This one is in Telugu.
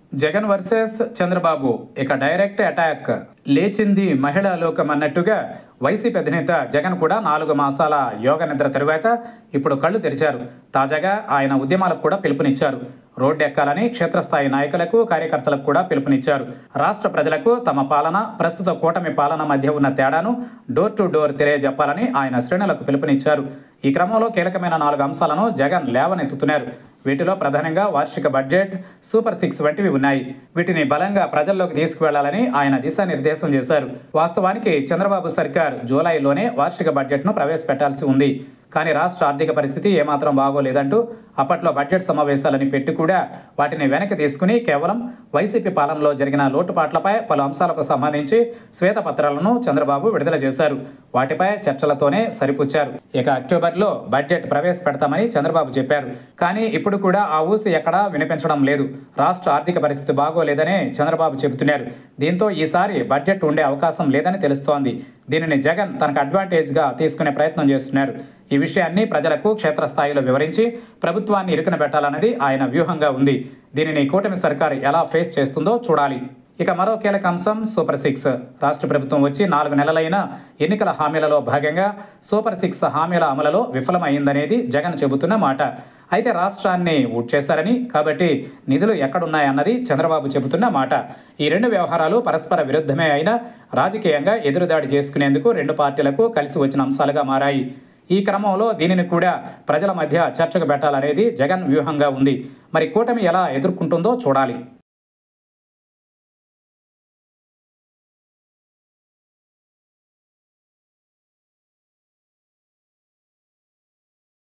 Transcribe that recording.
జగన్ వర్సెస్ చంద్రబాబు ఇక డైరెక్ట్ అటాక్ లేచింది మహిళా లోకం అన్నట్టుగా వైసీపీ అధినేత జగన్ కూడా నాలుగు మాసాల యోగ నిద్ర తరువాత ఇప్పుడు కళ్ళు తెరిచారు తాజాగా ఆయన ఉద్యమాలకు కూడా పిలుపునిచ్చారు రోడ్డు ఎక్కాలని క్షేత్రస్థాయి నాయకులకు కార్యకర్తలకు కూడా పిలుపునిచ్చారు రాష్ట్ర ప్రజలకు తమ పాలన ప్రస్తుత కూటమి పాలన మధ్య ఉన్న తేడాను డోర్ టు డోర్ తెలియజెప్పాలని ఆయన శ్రేణులకు పిలుపునిచ్చారు ఈ క్రమంలో కీలకమైన నాలుగు అంశాలను జగన్ లేవనెత్తుతున్నారు వీటిలో ప్రధానంగా వార్షిక బడ్జెట్ సూపర్ సిక్స్ వంటివి ఉన్నాయి వీటిని బలంగా ప్రజల్లోకి తీసుకువెళ్లాలని ఆయన దిశానిర్దేశం చేశారు వాస్తవానికి చంద్రబాబు సర్కార్ జూలైలోనే వార్షిక బడ్జెట్ను ప్రవేశపెట్టాల్సి ఉంది కానీ రాష్ట్ర ఆర్థిక పరిస్థితి ఏమాత్రం బాగోలేదంటూ అప్పట్లో బడ్జెట్ సమావేశాలని పెట్టి కూడా వాటిని వెనక్కి తీసుకుని కేవలం వైసీపీ పాలనలో జరిగిన లోటుపాట్లపై పలు అంశాలకు సంబంధించి శ్వేతపత్రాలను చంద్రబాబు విడుదల చేశారు వాటిపై చర్చలతోనే సరిపుచ్చారు ఇక అక్టోబర్లో బడ్జెట్ ప్రవేశపెడతామని చంద్రబాబు చెప్పారు కానీ ఇప్పుడు కూడా ఆ ఊసి ఎక్కడా వినిపించడం లేదు రాష్ట్ర ఆర్థిక పరిస్థితి బాగోలేదనే చంద్రబాబు చెబుతున్నారు దీంతో ఈసారి బడ్జెట్ ఉండే అవకాశం లేదని తెలుస్తోంది దీనిని జగన్ తనకు అడ్వాంటేజ్గా తీసుకునే ప్రయత్నం చేస్తున్నారు ఈ విషయాన్ని ప్రజలకు క్షేత్రస్థాయిలో వివరించి ప్రభుత్వాన్ని ఇరుకున పెట్టాలన్నది ఆయన వ్యూహంగా ఉంది దీనిని కూటమి సర్కారు ఎలా ఫేస్ చేస్తుందో చూడాలి ఇక మరో కీలక అంశం సూపర్ సిక్స్ రాష్ట్ర ప్రభుత్వం వచ్చి నాలుగు నెలలైన ఎన్నికల హామీలలో భాగంగా సూపర్ సిక్స్ హామీల అమలులో విఫలమైందనేది జగన్ చెబుతున్న మాట అయితే రాష్ట్రాన్ని చేశారని కాబట్టి నిధులు ఎక్కడున్నాయన్నది చంద్రబాబు చెబుతున్న మాట ఈ రెండు వ్యవహారాలు పరస్పర విరుద్ధమే అయినా రాజకీయంగా ఎదురుదాడి చేసుకునేందుకు రెండు పార్టీలకు కలిసి వచ్చిన అంశాలుగా మారాయి ఈ క్రమంలో దీనిని కూడా ప్రజల మధ్య చర్చకు పెట్టాలనేది జగన్ వ్యూహంగా ఉంది మరి కూటమి ఎలా ఎదుర్కొంటుందో చూడాలి